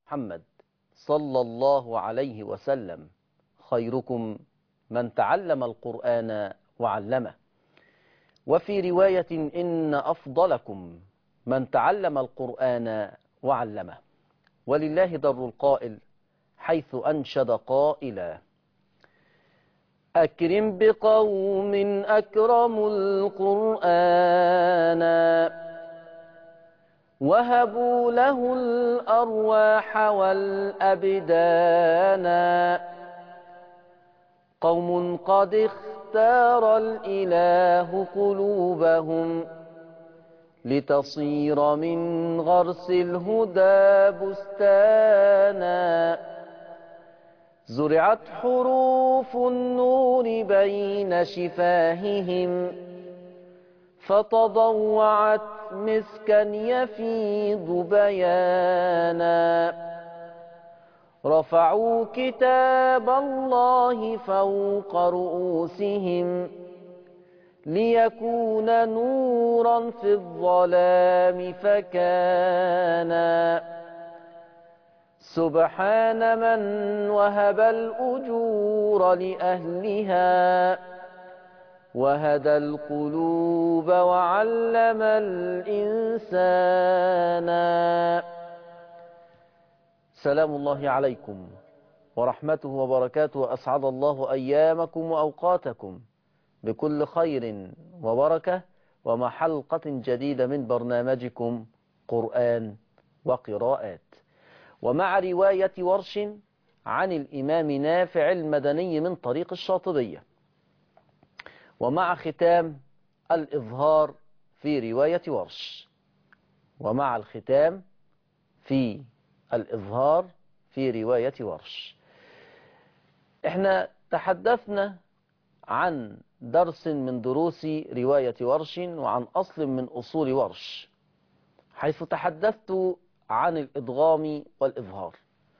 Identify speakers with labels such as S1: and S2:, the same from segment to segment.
S1: محمد صلى الله عليه وسلم خيركم من تعلم القرآن وعلمه وفي رواية إن أفضلكم من تعلم القرآن وعلمه ولله در القائل حيث أنشد قائلا أكرم بقوم أكرموا القرآن وهبوا له الأرواح والأبدان قوم قد اختار الإله قلوبهم لتصير من غرس الهدى بستانا زرعت حروف النور بين شفاههم فتضوعت مسكا يفيض بيانا رفعوا كتاب الله فوق رؤوسهم ليكون نورا في الظلام فكانا سبحان من وهب الأجور لأهلها وهدى القلوب وعلم الإنسان سلام الله عليكم ورحمته وبركاته أسعد الله أيامكم وأوقاتكم بكل خير وبركة ومع حلقة جديدة من برنامجكم قرآن وقراءات ومع رواية ورش عن الإمام نافع المدني من طريق الشاطبية ومع ختام الإظهار في رواية ورش ومع الختام في الإظهار في رواية ورش احنا تحدثنا عن درس من دروس رواية ورش وعن أصل من أصول ورش حيث تحدثت عن الإدغام والإظهار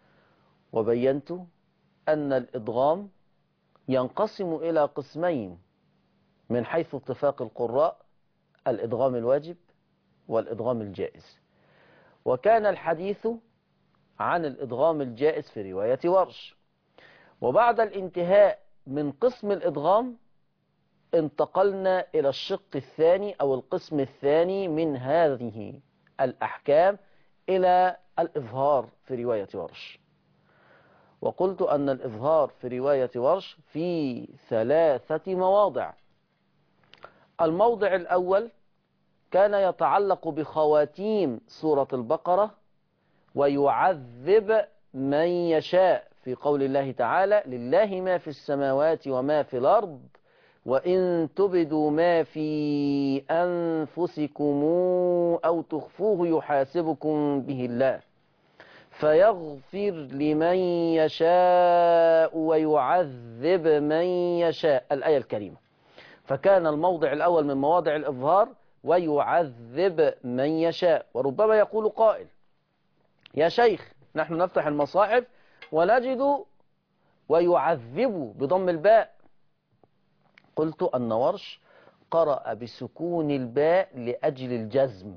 S1: وبينت أن الإدغام ينقسم إلى قسمين من حيث اتفاق القراء الإدغام الواجب والإدغام الجائز وكان الحديث عن الإدغام الجائز في رواية ورش وبعد الانتهاء من قسم الإدغام انتقلنا إلى الشق الثاني أو القسم الثاني من هذه الأحكام إلى الإظهار في رواية ورش وقلت أن الإظهار في رواية ورش في ثلاثة مواضع الموضع الأول كان يتعلق بخواتيم سورة البقرة ويعذب من يشاء في قول الله تعالى لله ما في السماوات وما في الأرض وإن تبدوا ما في أنفسكم أو تخفوه يحاسبكم به الله فيغفر لمن يشاء ويعذب من يشاء الآية الكريمة فكان الموضع الأول من مواضع الإظهار ويعذب من يشاء وربما يقول قائل يا شيخ نحن نفتح المصاحف ونجد ويعذب بضم الباء قلت أن ورش قرأ بسكون الباء لأجل الجزم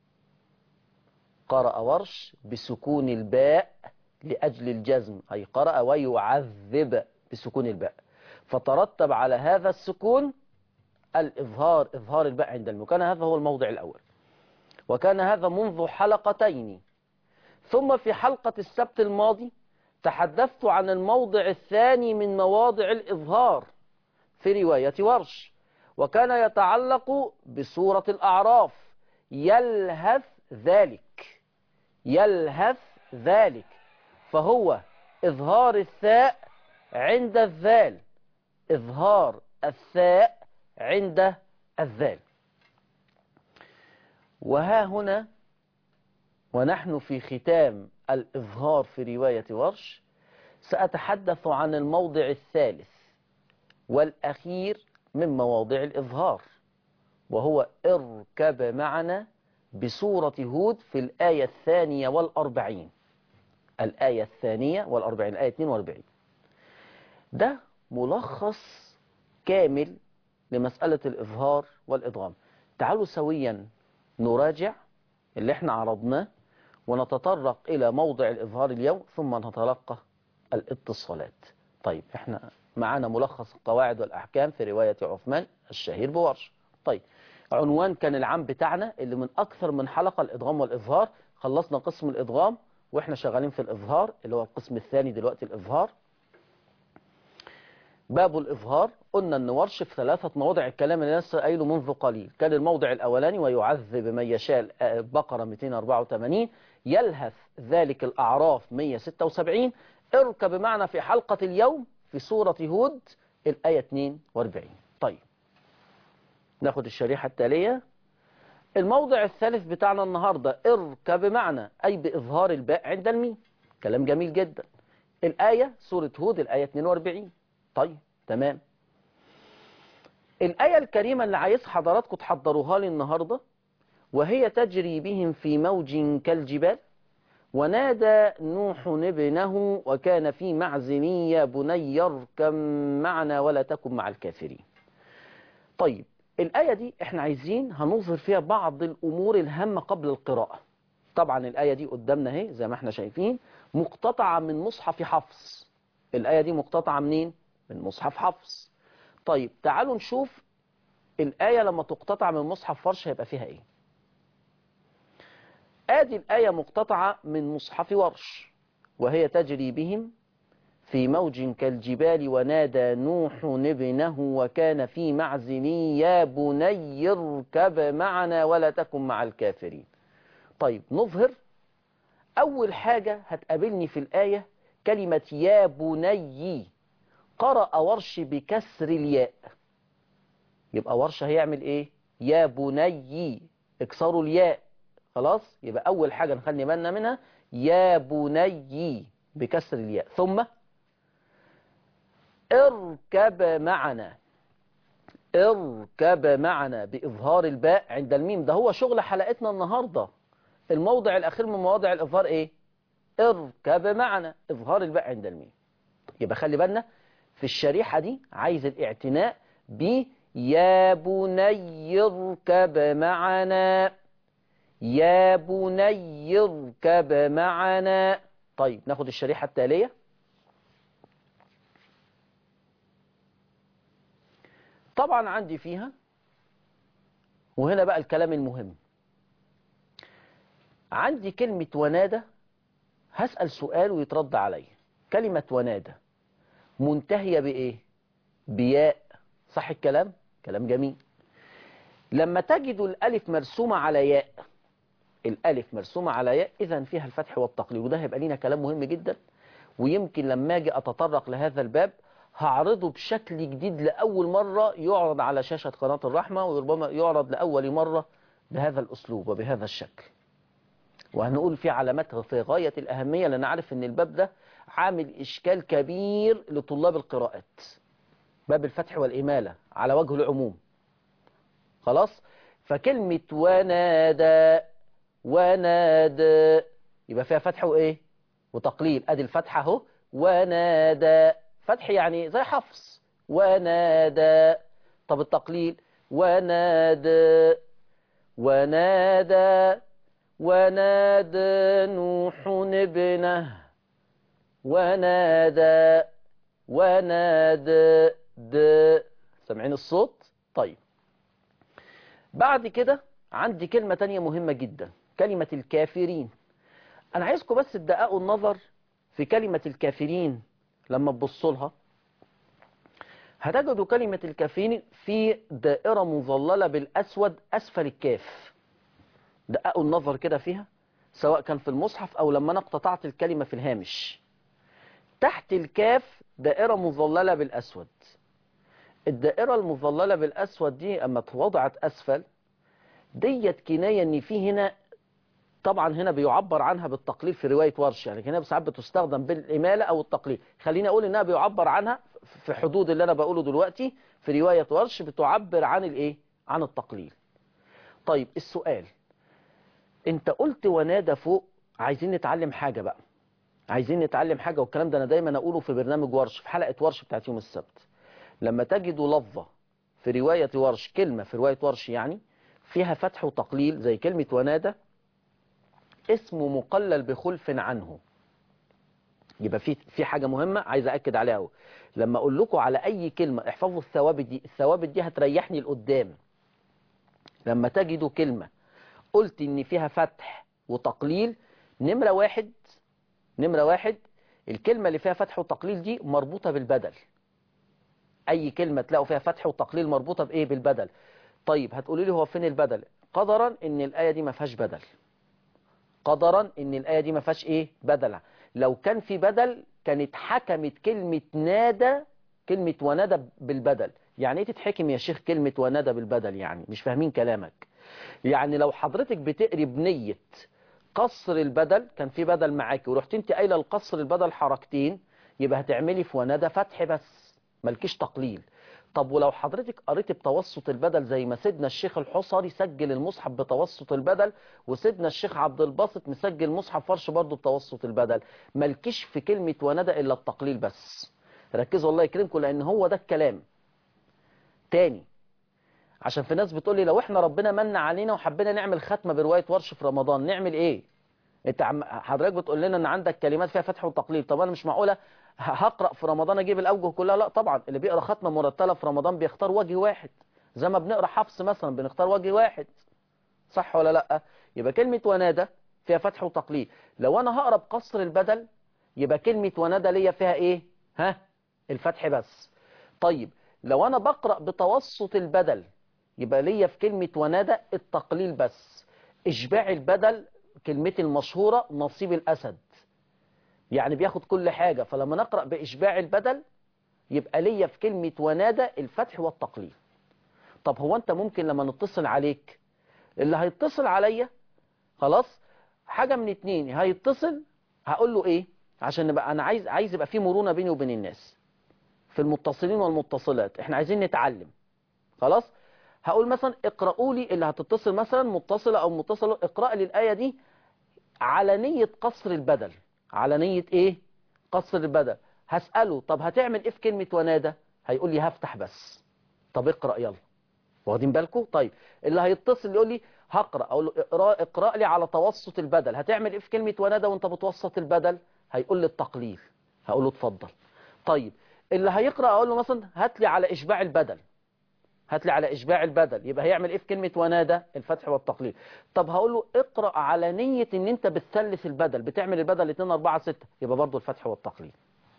S1: قرأ ورش بسكون الباء لأجل الجزم أي قرأ ويعذب بسكون الباء فترتب على هذا السكون الإظهار إظهار الباء عند المكان هذا هو الموضع الأول وكان هذا منذ حلقتين ثم في حلقة السبت الماضي تحدثت عن الموضع الثاني من مواضع الإظهار في رواية ورش وكان يتعلق بسورة الأعراف يلهث ذلك يلهث ذلك فهو إظهار الثاء عند الذال إظهار الثاء عند الذال وها هنا ونحن في ختام الإظهار في رواية ورش سأتحدث عن الموضع الثالث والأخير من مواضع الإظهار وهو اركب معنا بسورة هود في الآية الثانية والأربعين الآية الثانية والأربعين الآية 42 ده ملخص كامل لمسألة الإظهار والإدغام تعالوا سويا نراجع اللي احنا عرضناه ونتطرق إلى موضع الإظهار اليوم ثم نتلقى الاتصالات طيب احنا معانا ملخص القواعد والأحكام في رواية عثمان الشهير بورش طيب عنوان كان العام بتاعنا اللي من أكثر من حلقة الإدغام والإظهار خلصنا قسم الإدغام وإحنا شغالين في الإظهار اللي هو القسم الثاني دلوقتي الإظهار باب الإظهار قلنا أن ورش في ثلاثة مواضع الكلام اللي لسه قايله منذ قليل كان الموضع الأولاني ويعذب من يشاء بقرة 284 يلهث ذلك الأعراف 176 اركب معنا في حلقة اليوم في سورة هود الآية 42 طيب ناخد الشريحة التالية الموضع الثالث بتاعنا النهاردة اركب معنا أي بإظهار الباء عند الميم كلام جميل جدا الآية سورة هود الآية 42 طيب تمام الآية الكريمة اللي عايز حضراتكم تحضروها لي النهاردة وهي تجري بهم في موج كالجبال ونادى نوح ابنه وكان في معزل يا بني اركب معنا ولا تكن مع الكافرين طيب الآية دي احنا عايزين هنظهر فيها بعض الأمور الهامة قبل القراءة طبعا الآية دي قدامنا اهي زي ما احنا شايفين مقتطعة من مصحف حفص الآية دي مقتطعة منين؟ من مصحف حفص طيب تعالوا نشوف الآية لما تقتطع من مصحف فرش هيبقى فيها ايه آدي الآية مقتطعة من مصحف ورش وهي تجري بهم في موج كالجبال ونادى نوح ابنه وكان في معزل يا بني اركب معنا ولا تكن مع الكافرين طيب نظهر أول حاجة هتقابلني في الآية كلمة يا بني قرأ ورش بكسر الياء يبقى ورش هيعمل ايه يا بني اكسروا الياء خلاص يبقى أول حاجة نخلي بالنا منها يا بني بكسر الياء ثم اركب معنا اركب معنا بإظهار الباء عند الميم ده هو شغل حلقتنا النهاردة الموضع الأخير من مواضع الإظهار إيه اركب معنا إظهار الباء عند الميم يبقى خلي بالنا في الشريحة دي عايز الاعتناء ب يا بني اركب معنا يا بني اركب معنا طيب ناخد الشريحة التالية طبعا عندي فيها وهنا بقى الكلام المهم عندي كلمة ونادى هسأل سؤال ويترد علي كلمة ونادى منتهية بإيه بياء صح الكلام كلام جميل لما تجد الألف مرسومة على ياء الألف مرسومة على ياء إذا فيها الفتح والتقليل وده هيبقى لينا كلام مهم جدا ويمكن لما أجي أتطرق لهذا الباب هعرضه بشكل جديد لأول مرة يعرض على شاشة قناة الرحمة وربما يعرض لأول مرة بهذا الأسلوب وبهذا الشكل وهنقول في علامات في غاية الأهمية لأن عارف أن الباب ده عامل إشكال كبير لطلاب القراءات باب الفتح والإمالة على وجه العموم خلاص فكلمة ونادى ونادى يبقى فيها فتح وإيه وتقليل أدي الفتحة اهو ونادى فتح يعني زي حفص ونادى طب التقليل ونادى ونادى ونادى نوح ابنه ونادى ونادى د سامعين الصوت طيب بعد كده عندي كلمة تانية مهمة جدا كلمة الكافرين أنا عايزكم بس تدققوا النظر في كلمة الكافرين لما تبصوا لها هتجدوا كلمة الكافرين في دائرة مظللة بالأسود أسفل الكاف دققوا النظر كده فيها سواء كان في المصحف أو لما أنا اقتطعت الكلمة في الهامش تحت الكاف دائرة مظللة بالأسود الدائرة المظللة بالأسود دي أما توضعت أسفل ديت كناية ان في هنا طبعا هنا بيعبر عنها بالتقليل في رواية ورش يعني هنا ساعات بتستخدم بالإمالة أو التقليل خليني أقول إنها بيعبر عنها في حدود اللي أنا بقوله دلوقتي في رواية ورش بتعبر عن الإيه عن التقليل طيب السؤال أنت قلت ونادى فوق عايزين نتعلم حاجة بقى عايزين نتعلم حاجة والكلام ده أنا دايما أقوله في برنامج ورش في حلقة ورش بتاعت يوم السبت لما تجدوا لفظة في رواية ورش كلمة في رواية ورش يعني فيها فتح وتقليل زي كلمة ونادى اسمه مقلل بخلف عنه يبقى في في حاجة مهمة عايز أأكد عليها أهو لما أقول لكم على أي كلمة احفظوا الثوابت دي الثوابت دي هتريحني لقدام لما تجدوا كلمة قلت إن فيها فتح وتقليل نمرة واحد نمرة واحد الكلمة اللي فيها فتح وتقليل دي مربوطة بالبدل أي كلمة تلاقوا فيها فتح وتقليل مربوطة بإيه بالبدل طيب هتقولي لي هو فين البدل قدرا إن الآية دي ما فيهاش بدل قدرا إن الآية دي ما فيهاش إيه بدل لو كان في بدل كانت حكمت كلمة نادى كلمة ونادى بالبدل يعني ايه تتحكم يا شيخ كلمة ونادى بالبدل يعني مش فاهمين كلامك يعني لو حضرتك بتقري بنية قصر البدل كان في بدل معاكي ورحت انت قايله القصر البدل حركتين يبقى هتعملي في ونادى فتح بس مالكيش تقليل طب ولو حضرتك قريت بتوسط البدل زي ما سيدنا الشيخ الحصري سجل المصحف بتوسط البدل وسيدنا الشيخ عبد الباسط مسجل مصحف فرش برضه بتوسط البدل مالكيش في كلمة وندى إلا التقليل بس ركزوا الله يكرمكم لأن هو ده الكلام تاني عشان في ناس بتقول لي لو احنا ربنا من علينا وحبينا نعمل ختمة برواية ورش في رمضان نعمل ايه انت عم حضرتك بتقول لنا ان عندك كلمات فيها فتح وتقليل طب انا مش معقوله هقرا في رمضان اجيب الاوجه كلها لا طبعا اللي بيقرا ختمه مرتله في رمضان بيختار وجه واحد زي ما بنقرا حفص مثلا بنختار وجه واحد صح ولا لا يبقى كلمه ونادى فيها فتح وتقليل لو انا هقرا بقصر البدل يبقى كلمه ونادى ليا فيها ايه ها الفتح بس طيب لو انا بقرا بتوسط البدل يبقى ليا في كلمه ونادى التقليل بس اشباع البدل كلمتي المشهورة نصيب الأسد يعني بياخد كل حاجة فلما نقرأ بإشباع البدل يبقى ليا في كلمة ونادى الفتح والتقليل طب هو أنت ممكن لما نتصل عليك اللي هيتصل عليا خلاص حاجة من اتنين هيتصل هقول له ايه عشان نبقى انا عايز عايز يبقى في مرونة بيني وبين الناس في المتصلين والمتصلات احنا عايزين نتعلم خلاص هقول مثلا اقرأوا لي اللي هتتصل مثلا متصلة او متصلة اقرأ لي الآية دي على نية قصر البدل على نية ايه قصر البدل هسأله طب هتعمل ايه في كلمة ونادى هيقول لي هفتح بس طب اقرأ يلا واخدين بالكم طيب اللي هيتصل يقول لي هقرأ اقول له اقرأ, اقرأ لي على توسط البدل هتعمل ايه في كلمة ونادى وانت بتوسط البدل هيقول لي التقليل هقول له اتفضل طيب اللي هيقرأ اقول له مثلا هات لي على اشباع البدل هات لي على إشباع البدل يبقى هيعمل إيه في كلمة ونادى الفتح والتقليل طب هقول له اقرأ على نية إن أنت بتثلث البدل بتعمل البدل 2 4 6 يبقى برضه الفتح والتقليل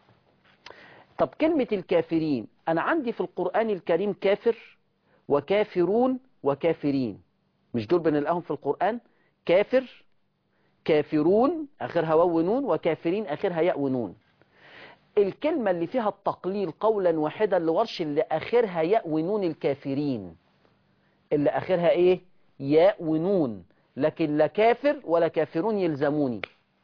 S1: طب كلمة الكافرين أنا عندي في القرآن الكريم كافر وكافرون وكافرين مش دول بنلاقيهم في القرآن كافر كافرون آخرها واو ونون وكافرين آخرها ياء ونون الكلمة اللي فيها التقليل قولا واحدا لورش اللي آخرها ياء ونون الكافرين اللي آخرها إيه ياء ونون لكن لا كافر ولا كافرون يلزموني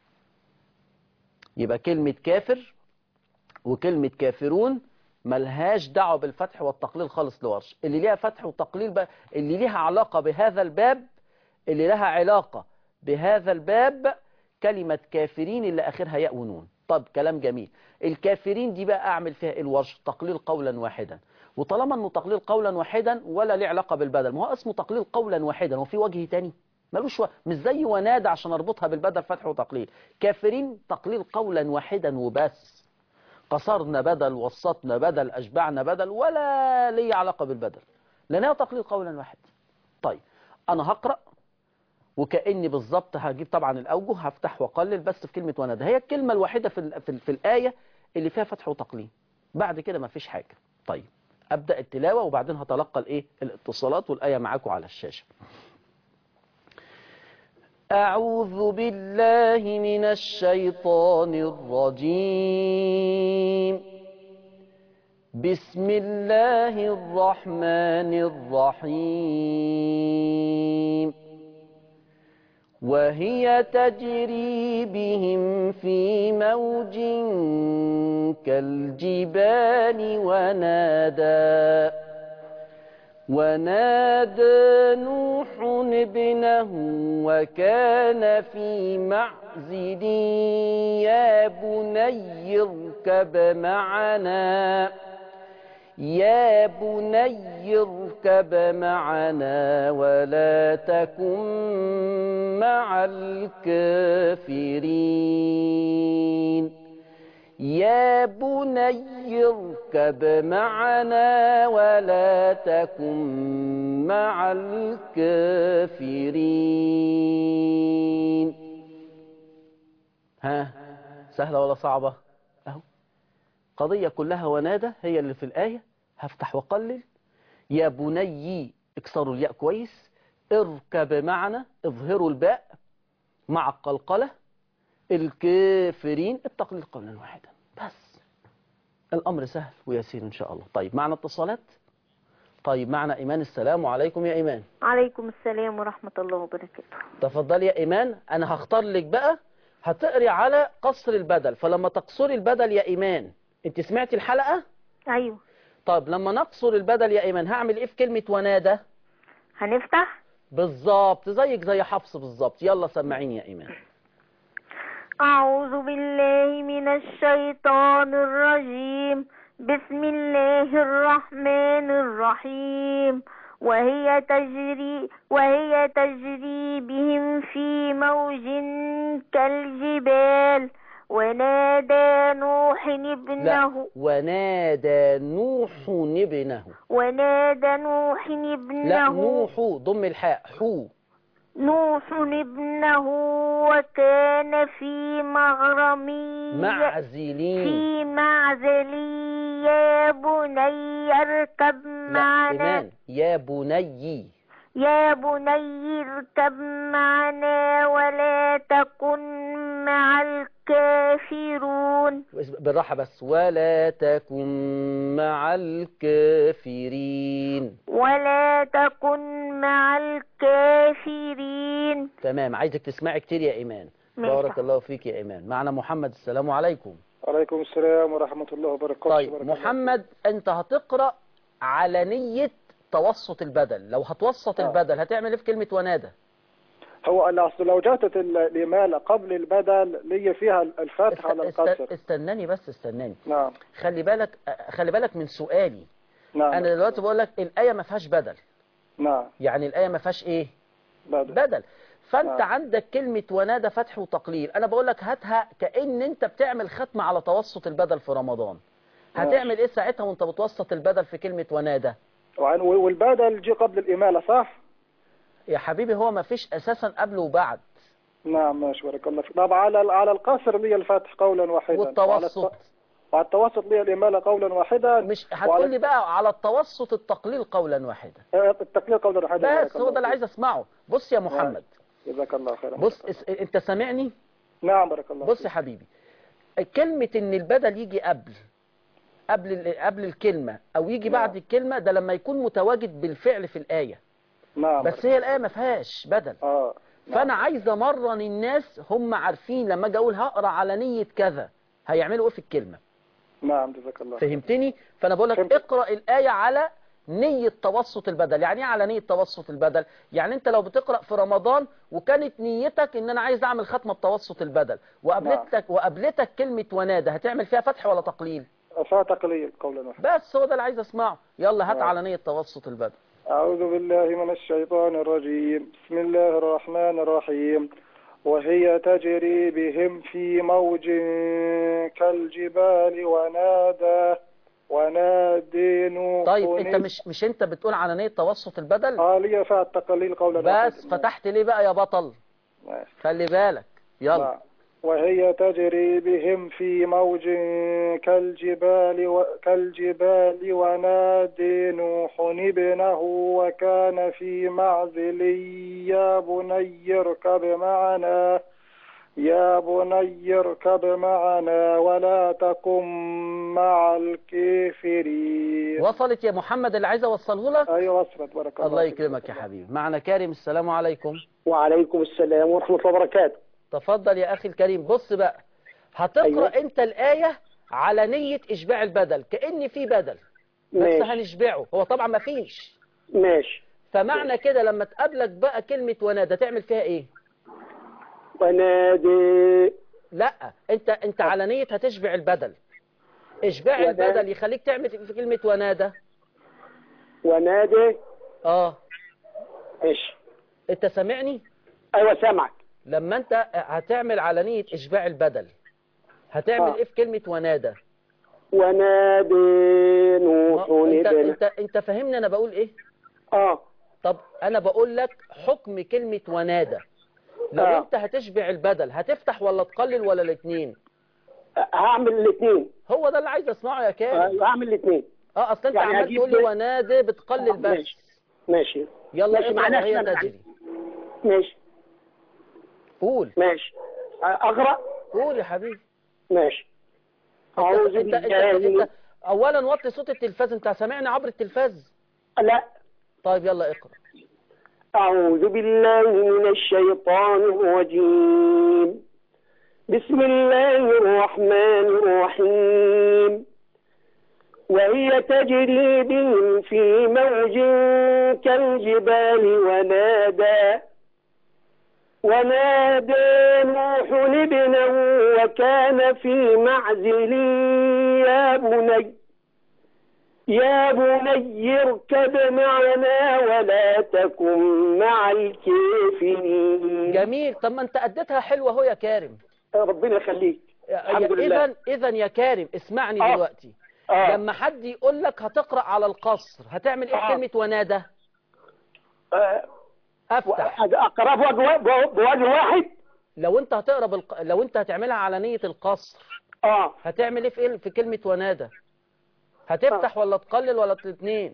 S1: يبقى كلمة كافر وكلمة كافرون ملهاش دعوة بالفتح والتقليل خالص لورش اللي ليها فتح وتقليل بقى اللي ليها علاقة بهذا الباب اللي لها علاقة بهذا الباب كلمة كافرين اللي آخرها ياء ونون طب كلام جميل الكافرين دي بقى أعمل فيها الورش تقليل قولا واحدا وطالما أنه تقليل قولا واحدا ولا ليه علاقة بالبدل ما هو اسمه تقليل قولا واحدا وفي وجه تاني ملوش و... مش زي ونادى عشان اربطها بالبدل فتح وتقليل كافرين تقليل قولا واحدا وبس قصرنا بدل وسطنا بدل أشبعنا بدل ولا ليه علاقة بالبدل لأنها تقليل قولا واحد طيب أنا هقرأ وكأني بالظبط هجيب طبعا الأوجه هفتح وقلل بس في كلمة ونادى هي الكلمة الوحيدة في, ال... في, ال... في الآية اللي فيها فتح وتقليل بعد كده ما فيش حاجة طيب أبدأ التلاوة وبعدين هتلقى الإيه الاتصالات والآية معاكم على الشاشة أعوذ بالله من الشيطان الرجيم بسم الله الرحمن الرحيم وهي تجري بهم في موج كالجبال ونادى ونادى نوح ابنه وكان في معزل يا بني اركب معنا يا بني اركب معنا ولا تكن مع الكافرين يا بني اركب معنا ولا تكن مع الكافرين ها سهلة ولا صعبة اهو قضية كلها ونادى هي اللي في الآية هفتح وقلل يا بني اكسروا الياء كويس اركب معنا اظهروا الباء مع القلقلة الكافرين التقليل قولا واحدا بس الأمر سهل ويسير إن شاء الله طيب معنا اتصالات طيب معنا إيمان السلام عليكم يا إيمان
S2: عليكم السلام ورحمة الله وبركاته
S1: تفضلي يا إيمان أنا هختار لك بقى هتقري على قصر البدل فلما تقصري البدل يا إيمان أنت سمعتي الحلقة؟
S2: أيوه
S1: طيب لما نقصر البدل يا إيمان هعمل إيه في كلمة ونادى؟
S2: هنفتح
S1: بالظبط زيك زي حفص بالظبط يلا سمعيني يا إيمان
S2: أعوذ بالله من الشيطان الرجيم بسم الله الرحمن الرحيم وهي تجري وهي تجري بهم في موج كالجبال ونادى نوح
S1: لا
S2: ابنه
S1: ونادى نوح ابنه
S2: ونادى نوح
S1: لا
S2: ابنه
S1: نوح ضم الحاء حو
S2: نوح ابنه وكان في مغرم
S1: معزلين
S2: في معزل يا بني اركب
S1: لا
S2: معنا
S1: إيمان يا بني
S2: يا بني اركب معنا ولا تكن مع الكافرون
S1: بالراحة بس ولا تكن مع الكافرين
S2: ولا تكن مع الكافرين
S1: تمام عايزك تسمعي كتير يا إيمان
S2: ماشي.
S1: بارك الله فيك يا إيمان معنا محمد السلام عليكم
S3: عليكم السلام ورحمة الله وبركاته
S1: طيب
S3: بارك الله
S1: محمد أنت هتقرأ على نية توسط البدل لو هتوسط
S3: آه.
S1: البدل هتعمل ايه في كلمة ونادى
S3: هو الأصل لو جاتت ال- الإمالة قبل البدل لي فيها الفتح على
S1: است-
S3: القصر
S1: استناني بس استناني
S3: نعم
S1: خلي بالك خلي بالك من سؤالي
S3: نعم
S1: انا دلوقتي بقول لك الآية ما فيهاش بدل
S3: نعم
S1: يعني الآية ما فيهاش ايه
S3: بدل
S1: بدل فانت
S3: نعم.
S1: عندك كلمة ونادى فتح وتقليل انا بقول لك هاتها كأن انت بتعمل ختمة على توسط البدل في رمضان
S3: ماشي.
S1: هتعمل ايه ساعتها وانت بتوسط البدل في كلمة ونادى
S3: وعن- والبدل جي قبل الإمالة صح؟
S1: يا حبيبي هو ما فيش اساسا قبل وبعد
S3: نعم ماشي بارك الله فيك طب على على القصر لي الفتح قولا واحدا وعلى
S1: والتوسط
S3: الت- وعلى التوسط لي الإمالة قولا واحدا
S1: مش
S3: وعلى
S1: هتقول لي بقى على التوسط التقليل قولا واحدا
S3: آه، التقليل قولا واحدا بارك
S1: بس هو
S3: الله
S1: ده اللي
S3: فيك.
S1: عايز اسمعه بص يا محمد
S3: جزاك الله خيرا
S1: بص
S3: بارك
S1: اس... انت سامعني
S3: الله. نعم بارك الله
S1: بص
S3: فيك.
S1: يا حبيبي كلمة ان البدل يجي قبل قبل ال- قبل الكلمة او يجي بعد
S3: نعم.
S1: الكلمة ده لما يكون متواجد بالفعل في الآية
S3: نعم
S1: بس هي الآية ما فيهاش بدل
S3: اه نعم.
S1: فانا عايز امرن الناس هم عارفين لما اجي اقول هقرا على نية كذا هيعملوا ايه في الكلمة
S3: نعم جزاك الله خير.
S1: فهمتني فانا بقول لك
S3: فهمت.
S1: اقرا الايه على نية توسط البدل يعني ايه على نية توسط البدل يعني انت لو بتقرأ في رمضان وكانت نيتك ان انا عايز اعمل ختمة بتوسط البدل وقابلتك وقابلتك كلمة ونادى هتعمل فيها فتح ولا تقليل
S3: فتقليل قولا واحدا
S1: بس هو ده اللي عايز اسمعه يلا هات
S3: نعم.
S1: على نية توسط البدل
S3: أعوذ بالله من الشيطان الرجيم بسم الله الرحمن الرحيم وهي تجري بهم في موج كالجبال ونادى ونادي نوح
S1: طيب انت مش مش انت بتقول على نية توسط البدل
S3: آلية فيها التقليل قولا
S1: بس
S3: واحدا.
S1: فتحت ليه بقى يا بطل
S3: ماشي.
S1: خلي بالك يلا
S3: نعم. وهي تجري بهم في موج كالجبال و... كالجبال ونادي نوح ابنه وكان في معزل يا بني اركب معنا يا بني اركب معنا ولا تكن مع الكافرين
S1: وصلت يا محمد اللي عايز اوصله لك
S3: ايوه وصلت بارك الله
S1: الله
S3: فيك.
S1: يكرمك يا حبيبي معنا كارم السلام عليكم
S4: وعليكم السلام ورحمة الله وبركاته
S1: تفضل يا أخي الكريم بص بقى هتقرأ
S4: أيوة.
S1: أنت الآية على نية إشباع البدل كأن في بدل بس
S4: ماشي
S1: هنشبعه هو طبعا ما فيش
S4: ماشي
S1: فمعنى كده لما تقابلك بقى كلمة ونادى تعمل فيها إيه
S4: ونادي
S1: لا أنت أنت على نية هتشبع البدل اشباع
S4: وده-
S1: البدل يخليك تعمل في كلمة ونادى
S4: ونادي
S1: اه
S4: ايش
S1: انت سامعني
S4: ايوه سامعك
S1: لما انت هتعمل على اشباع البدل هتعمل
S4: آه.
S1: ايه في كلمة ونادى
S4: ونادي نوح
S1: ما- انت
S4: ابنه
S1: انت انت فاهمني انا بقول ايه
S4: اه
S1: طب انا بقول لك حكم كلمة ونادى لو
S4: آه.
S1: انت هتشبع البدل هتفتح ولا تقلل ولا الاثنين
S4: هعمل الاثنين
S1: هو ده اللي عايز اسمعه يا كامل
S4: هعمل الاثنين
S1: اه اصل انت
S4: يعني
S1: عمال
S4: هجيب
S1: تقول لي
S4: ده-
S1: ونادى بتقلل
S4: آه،
S1: بس
S4: ماشي. ماشي
S1: يلا
S4: ماشي
S1: اقرا
S4: معناه
S1: وهي
S4: إحنا-
S1: تجري
S4: ماشي
S1: قول
S4: ماشي اقرا
S1: قول يا حبيبي
S4: أعوذ
S1: انت انت انت,
S4: بالله
S1: انت اولا وطي صوت التلفاز انت سامعني عبر التلفاز
S4: لا
S1: طيب يلا اقرا
S4: أعوذ بالله من الشيطان الرجيم بسم الله الرحمن الرحيم وهي تجري بهم في موج كالجبال ونادى ونادى نوح ابنه وكان في معزل يا بني يا بني اركب معنا ولا تكن مع الكافرين
S1: جميل طب ما انت اديتها حلوه اهو يا كارم
S4: ربنا يخليك الحمد لله.
S1: اذا اذا يا كارم اسمعني
S4: آه.
S1: دلوقتي
S4: آه.
S1: لما حد يقول لك هتقرا على القصر هتعمل ايه في
S4: آه.
S1: كلمه ونادى
S4: آه،
S1: افتح
S4: اقرا بوجه بوجه واحد
S1: لو انت هتقرا بالق... لو انت هتعملها على نيه القصر
S4: اه
S1: هتعمل ايه في إيه؟ في كلمه ونادى هتفتح ولا تقلل ولا الاثنين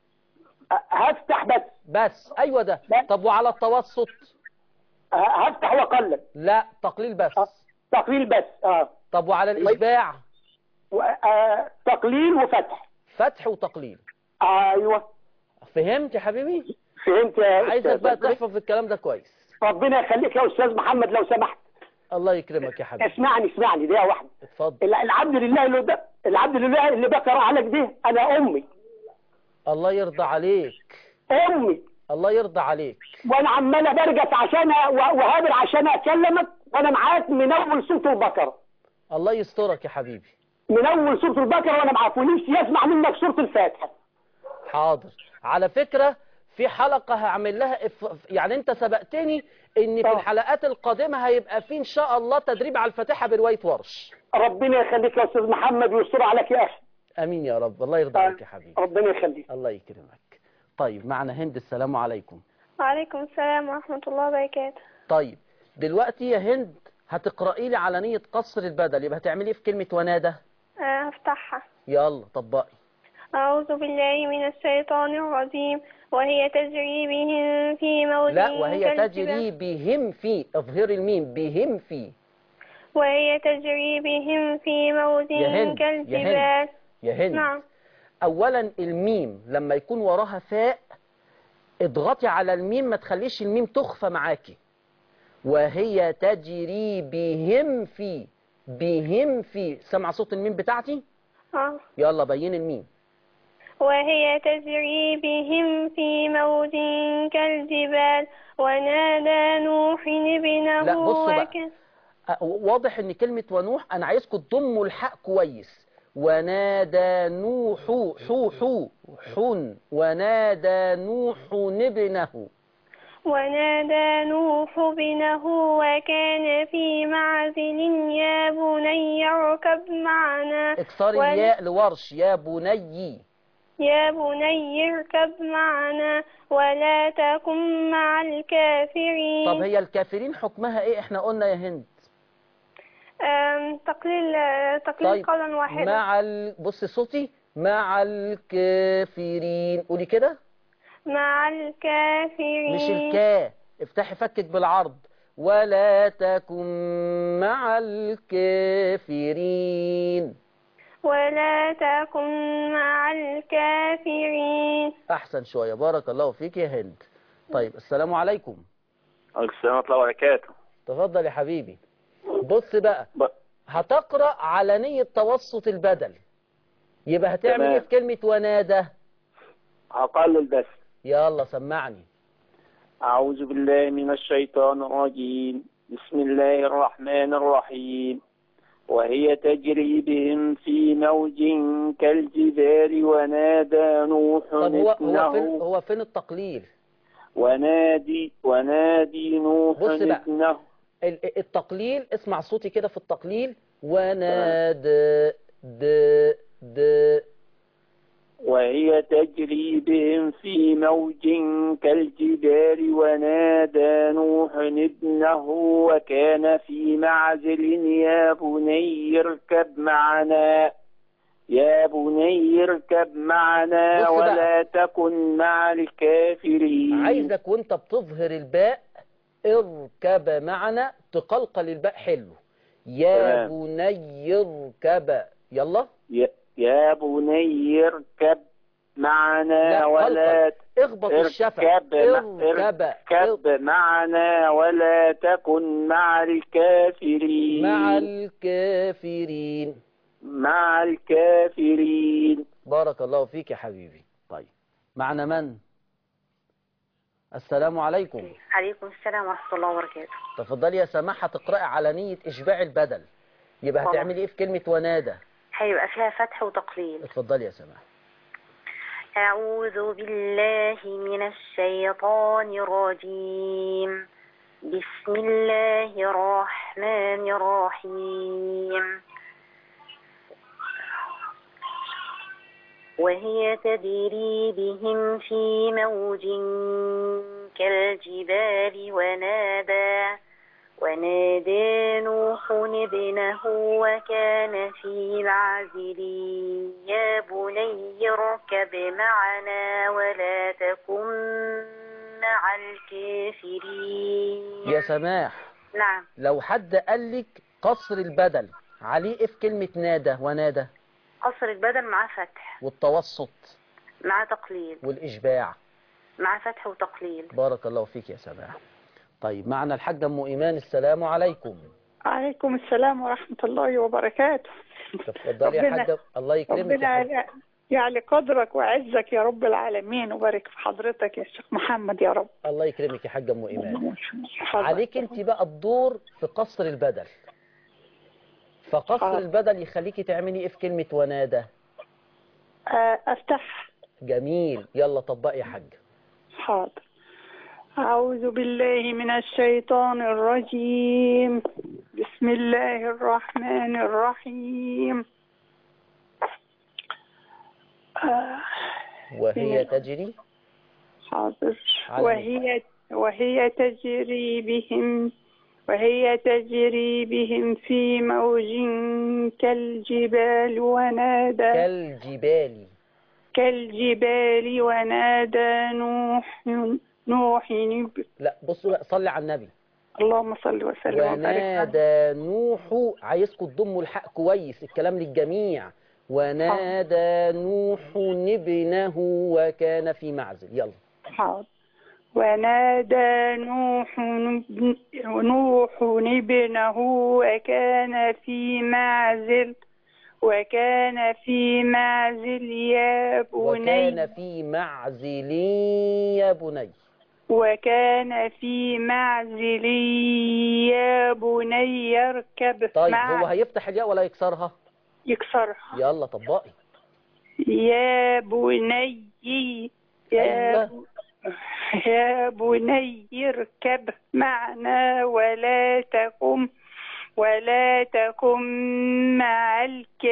S4: هفتح بس
S1: بس ايوه ده
S4: بس.
S1: طب وعلى التوسط
S4: هفتح واقلل
S1: لا تقليل بس
S4: آه. تقليل بس اه
S1: طب وعلى الاشباع
S4: و- آه، تقليل وفتح
S1: فتح وتقليل
S4: ايوه
S1: فهمت يا حبيبي
S4: فهمت يا
S1: عايزك
S4: أستاذ.
S1: بقى تحفظ الكلام ده كويس
S4: ربنا يخليك يا استاذ محمد لو سمحت
S1: الله يكرمك يا حبيبي
S4: اسمعني اسمعني دقيقه واحده
S1: اتفضل
S4: الع- العبد لله اللي ده العبد لله اللي بقرا عليك ده انا امي
S1: الله يرضى عليك
S4: امي
S1: الله يرضى عليك
S4: وانا عمال ابرجس عشان و- وهابر عشان اكلمك وانا معاك من اول سوره البقره
S1: الله يسترك يا حبيبي
S4: من اول سوره البقره وانا معاك ونفسي اسمع منك سوره الفاتحه
S1: حاضر على فكرة في حلقة هعمل لها إف... يعني انت سبقتني ان في
S4: آه.
S1: الحلقات القادمة هيبقى في ان شاء الله تدريب على الفاتحة برواية ورش
S4: ربنا يخليك يا استاذ محمد ويستر عليك يا اخي
S1: امين يا رب الله يرضى عليك يا حبيبي
S4: ربنا يخليك
S1: الله يكرمك طيب معنا هند السلام عليكم
S2: وعليكم السلام ورحمة الله وبركاته
S1: طيب دلوقتي يا هند هتقرأي لي على نية قصر البدل يبقى هتعملي ايه في كلمة ونادى
S2: آه، هفتحها
S1: يلا طبقي
S2: أعوذ بالله من الشيطان الرجيم وهي تجري بهم في موج
S1: لا وهي
S2: كالجبال.
S1: تجري بهم في اظهري الميم بهم في
S2: وهي تجري بهم في موج
S1: يا هند، يا هند.
S2: كالجبال
S1: يا هند
S2: نعم
S1: اولا الميم لما يكون وراها فاء اضغطي على الميم ما تخليش الميم تخفى معاكي وهي تجري بهم في بهم في سمع صوت الميم بتاعتي
S2: آه.
S1: يلا بين الميم
S2: وهي تجري بهم في موج كالجبال ونادى نوح ابنه
S1: لا، بصوا بقى.
S2: وكان
S1: أ- واضح ان كلمة ونوح انا عايزكم تضموا الحق كويس ونادى نوح حو حو حن ونادى نوح ابنه
S2: ونادى نوح ابنه وكان في معزل يا بني اركب معنا
S1: اكسري
S2: ون-
S1: الياء لورش يا بني
S2: يا بني اركب معنا ولا تكن مع الكافرين
S1: طب هي الكافرين حكمها ايه احنا قلنا يا هند
S2: أم، تقليل تقليل
S1: طيب
S2: قولا واحدا
S1: مع ال... بص صوتي مع الكافرين قولي كده
S2: مع الكافرين
S1: مش الكا افتحي فكك بالعرض ولا تكن مع الكافرين
S2: ولا تكن مع الكافرين
S1: احسن شوية بارك الله فيك يا هند طيب السلام عليكم
S5: عليكم السلام ورحمة الله وبركاته
S1: تفضل يا حبيبي بص بقى
S5: ب...
S1: هتقرأ على نية توسط البدل يبقى هتعمل
S5: تمام.
S1: ايه في كلمة ونادى
S5: هقلل بس
S1: يلا سمعني
S5: أعوذ بالله من الشيطان الرجيم بسم الله الرحمن الرحيم وهي تجري بهم في موج كالجبال ونادى نوح
S1: طب هو هو فين
S5: ابنه
S1: هو فين التقليل
S5: ونادي ونادي نوح
S1: بص بقى.
S5: ابنه
S1: ال- التقليل اسمع صوتي كده في التقليل ونادى د د
S5: وهي تجري بهم في موج كالجبال ونادى نوح ابنه وكان في معزل يا بني اركب معنا يا بني اركب معنا
S1: بص بقى.
S5: ولا تكن مع الكافرين
S1: عايزك وانت بتظهر الباء اركب معنا تقلقل الباء حلو يا
S5: تمام.
S1: بني اركب يلا
S5: يا- يا بني اركب معنا
S1: لا
S5: ولا
S1: قلقل اخبط الشفة
S5: اركب
S1: اركب
S5: اركب معنا ولا تكن مع الكافرين
S1: مع الكافرين
S5: مع الكافرين
S1: بارك الله فيك يا حبيبي طيب معنا من السلام عليكم
S6: عليكم السلام ورحمة الله وبركاته
S1: تفضلي يا سماحة تقرأي على نية إشباع البدل يبقى
S6: طبعا.
S1: هتعملي إيه في كلمة ونادى
S6: هيبقى فيها فتح وتقليل
S1: اتفضلي يا سماحة
S6: أعوذ بالله من الشيطان الرجيم بسم الله الرحمن الرحيم وهي تجري بهم في موج كالجبال ونادى ونادى نوح ابنه وكان في معزل يا بني اركب معنا ولا تكن مع الكافرين
S1: يا سماح
S6: نعم
S1: لو حد قال لك قصر البدل عليه إيه في كلمة نادى ونادى
S6: قصر البدن مع فتح
S1: والتوسط
S6: مع تقليل
S1: والإشباع
S6: مع فتح وتقليل
S1: بارك الله فيك يا سماح طيب معنا الحاجة أم إيمان السلام عليكم
S7: عليكم السلام ورحمة الله وبركاته
S1: تفضلي يا
S7: ربنا-
S1: حاجة الله يكرمك يا
S7: ربنا
S1: حاجة.
S7: يعلي- يعلي قدرك وعزك يا رب العالمين وبارك في حضرتك يا شيخ محمد يا رب
S1: الله يكرمك يا حاجة أم إيمان
S7: حاضر.
S1: عليك انت بقى الدور في قصر البدل فقصر
S7: حاضر.
S1: البدل يخليكي تعملي ايه في كلمة ونادى
S7: آه، افتح
S1: جميل يلا طبقي يا حاج
S7: حاضر أعوذ بالله من الشيطان الرجيم بسم الله الرحمن الرحيم آه،
S1: وهي تجري
S7: حاضر
S1: على
S7: وهي وهي تجري بهم وهي تجري بهم في موج كالجبال ونادى
S1: كالجبال
S7: كالجبال ونادى نوح نوح اب-
S1: لا بصوا بقى صلي على النبي
S7: اللهم صل وسلم وبارك عليه.
S1: ونادى نوح عايزكم تضموا الحق كويس الكلام للجميع ونادى نوح ابنه وكان في معزل يلا
S7: حاضر ونادى نوح ابن- نوح ابنه وكان في معزل وكان في معزل يا
S1: وكان
S7: بني
S1: في معزل يا بني
S7: وكان في معزل يا بني اركب
S1: طيب
S7: مع
S1: هو هيفتح الياء ولا يكسرها
S7: يكسرها
S1: يلا طبقي
S7: يا بني يا
S1: أيوة.
S7: ب- يا بني اركب معنا ولا تقم ولا تكن مع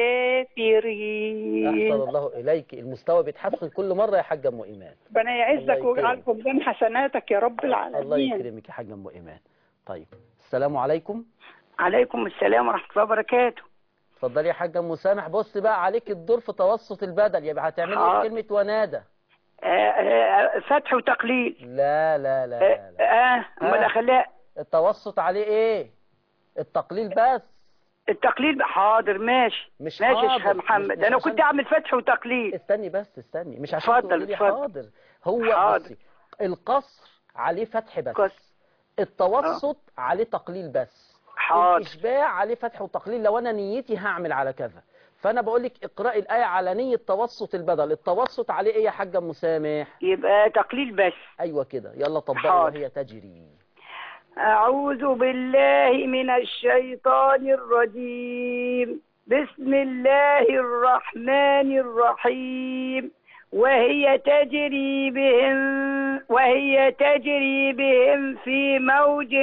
S7: الكافرين
S1: احسن الله اليك المستوى بيتحسن كل مره يا حاجه ام ايمان
S7: ربنا
S1: الله
S7: يعزك
S1: يكرمك.
S7: ويجعل في ميزان حسناتك يا رب
S1: الله
S7: العالمين
S1: يكرمك يا حاجه ام ايمان طيب السلام عليكم
S4: عليكم السلام ورحمة الله وبركاته
S1: اتفضلي يا حاجه ام سامح بص بقى عليك الدور في توسط البدل يبقى هتعملي ايه
S4: حاضر.
S1: في كلمه ونادى
S4: آه، آه، فتح وتقليل
S1: لا لا لا
S4: اه
S1: لا, لا.
S4: آه، امال
S1: آه.
S4: اخليها
S1: التوسط عليه ايه التقليل بس
S4: التقليل حاضر ماشي
S1: مش
S4: ماشي يا
S1: حاضر.
S4: شيخ محمد
S1: مش- مش
S4: انا
S1: عشان-
S4: كنت اعمل فتح وتقليل
S1: استني بس استني مش عشان
S4: اتفضل،
S1: تقولي لي
S4: اتفضل.
S1: حاضر هو
S4: حاضر.
S1: بصي القصر عليه فتح بس
S4: قصر.
S1: التوسط عليه تقليل بس
S4: حاضر
S1: الإشباع عليه فتح وتقليل لو أنا نيتي هعمل على كذا فأنا بقول لك اقرأي الآية على نية توسط البدل التوسط عليه إيه يا حاجة مسامح
S4: يبقى تقليل بس
S1: أيوة كده يلا طبقي
S4: حاضر.
S1: وهي تجري
S7: أعوذ بالله من الشيطان الرجيم بسم الله الرحمن الرحيم وهي تجري بهم وهي تجري بهم في موج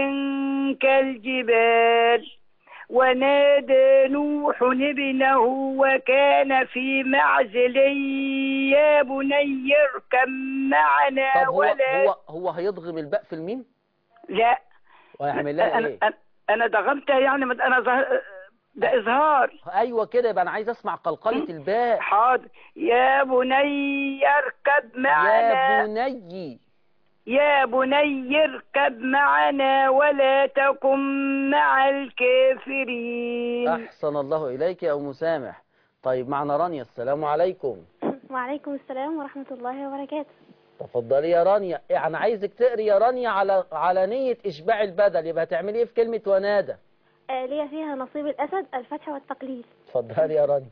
S7: كالجبال ونادى نوح ابنه وكان في معزل يا بني اركب معنا
S1: طب هو
S7: ولا
S1: هو هو هيضغم الباء في الميم
S7: لا
S1: وهيعمل لها
S7: أنا
S1: ايه
S7: أنا- أنا ضغمتها يعني مد- أنا ظه- ده إظهار
S1: ايوه كده يبقى انا عايز اسمع قلقله الباء
S7: حاضر يا بني اركب
S1: يا
S7: معنا
S1: بني
S7: يا بني اركب معنا ولا تكن مع الكافرين
S1: احسن الله اليك يا ام مسامح طيب معنا رانيا السلام عليكم
S2: وعليكم السلام ورحمة الله وبركاته
S1: تفضلي يا رانيا إيه انا عايزك تقري يا رانيا على على نيه اشباع البدل يبقى هتعملي ايه في كلمه ونادى
S2: آه لي فيها نصيب الأسد الفتح والتقليل
S1: اتفضلي يا رانيا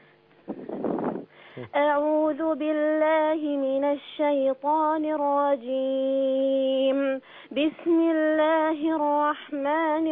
S2: أعوذ بالله من الشيطان الرجيم بسم الله الرحمن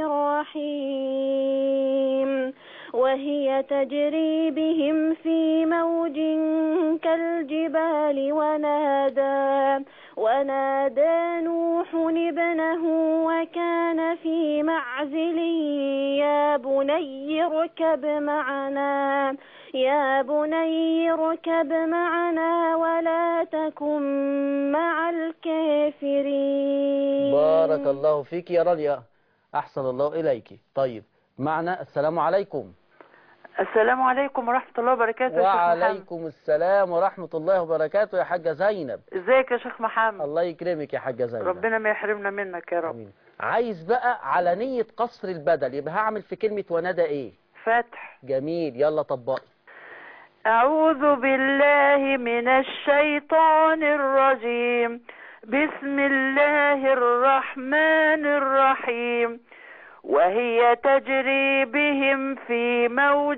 S2: الرحيم وهي تجري بهم في موج كالجبال ونادى ونادى نوح ابنه وكان في معزل يا بني اركب معنا يا بني اركب معنا ولا تكن مع الكافرين
S1: بارك الله فيك يا رانيا احسن الله اليك طيب معنا السلام عليكم
S8: السلام عليكم ورحمة الله وبركاته يا شيخ محمد
S1: وعليكم السلام ورحمة الله وبركاته يا حاجة زينب
S8: ازيك يا شيخ محمد
S1: الله يكرمك يا حاجة زينب
S8: ربنا ما يحرمنا منك يا رب
S1: آمين. عايز بقى على نية قصر البدل يبقى هعمل في كلمة ونادى ايه
S8: فتح
S1: جميل يلا طبقي
S8: أعوذ بالله من الشيطان الرجيم بسم الله الرحمن الرحيم وهي تجري بهم في موج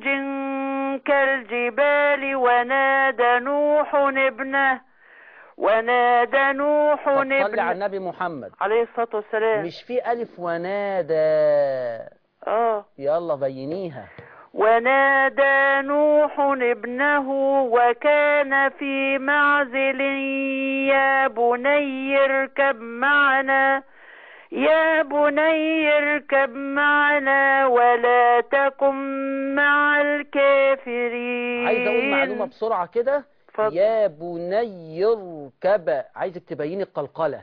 S8: كالجبال ونادى نوح ابنه ونادى نوح
S1: طب صلي على
S8: ابنه
S1: النبي محمد
S8: عليه الصلاة والسلام
S1: مش في ألف ونادى
S8: اه
S1: يلا بينيها
S8: ونادى نوح ابنه وكان في معزل يا بني اركب معنا يا بني اركب معنا ولا تكن مع الكافرين
S1: عايز اقول معلومة بسرعة كده
S8: اتفضل.
S1: يا بني اركب عايزك تبيني القلقلة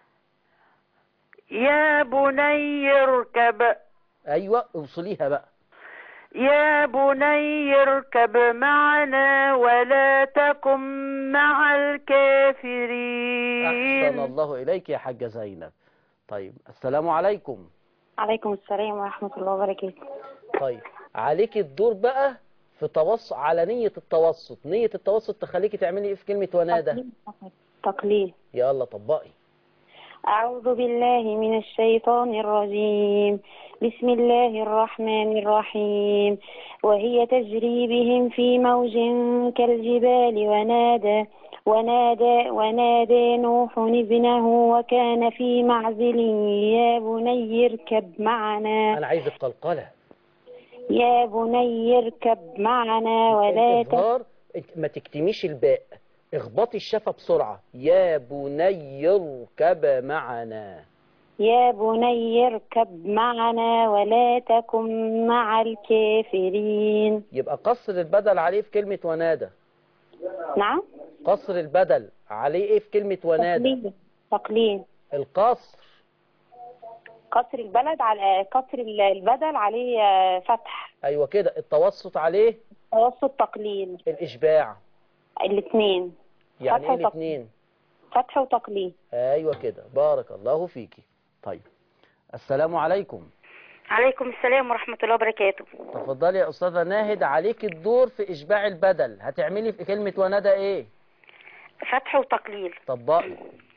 S8: يا بني اركب
S1: ايوه اوصليها بقى
S8: يا بني اركب معنا ولا تكن مع الكافرين
S1: احسن الله اليك يا حاجة زينب طيب السلام عليكم
S6: عليكم السلام ورحمة الله وبركاته
S1: طيب عليك الدور بقى في توسط على نية التوسط نية التوسط تخليكي تعملي ايه في كلمة ونادى
S6: تقليل
S1: يلا طبقي
S6: أعوذ بالله من الشيطان الرجيم بسم الله الرحمن الرحيم وهي تجري بهم في موج كالجبال ونادى ونادى ونادى نوح ابنه وكان في معزل يا بني اركب معنا
S1: انا عايز القلقلة
S6: يا بني اركب معنا ولا ت...
S1: الإظهار انت ما تكتميش الباء اخبطي الشفة بسرعة يا بني اركب معنا
S6: يا بني اركب معنا ولا تكن مع الكافرين
S1: يبقى قصر البدل عليه في كلمة ونادى
S6: نعم
S1: قصر البدل عليه ايه في كلمة ونادى
S6: تقليل تقليل
S1: القصر
S6: قصر البلد على قصر البدل عليه آه، فتح
S1: ايوه كده التوسط عليه
S6: توسط تقليل
S1: الاشباع
S6: الاثنين
S1: يعني
S6: فتح
S1: ايه
S6: وتقليل.
S1: الاثنين
S6: فتح وتقليل
S1: ايوه كده بارك الله فيكي طيب السلام عليكم
S9: عليكم السلام ورحمة الله وبركاته
S1: تفضلي يا استاذه ناهد عليك الدور في اشباع البدل هتعملي في كلمه وندى ايه
S9: فتح وتقليل
S1: طبقي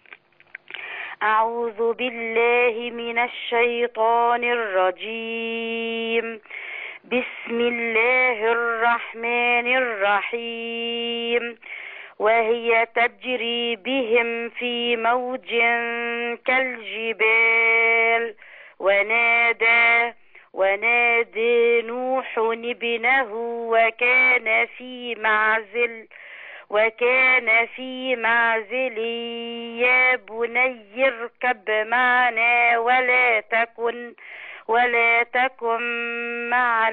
S9: أعوذ بالله من الشيطان الرجيم بسم الله الرحمن الرحيم وهي تجري بهم في موج كالجبال ونادى ونادى نوح ابنه وكان في معزل وكان في معزل يا بني اركب معنا ولا تكن ولا تكن مع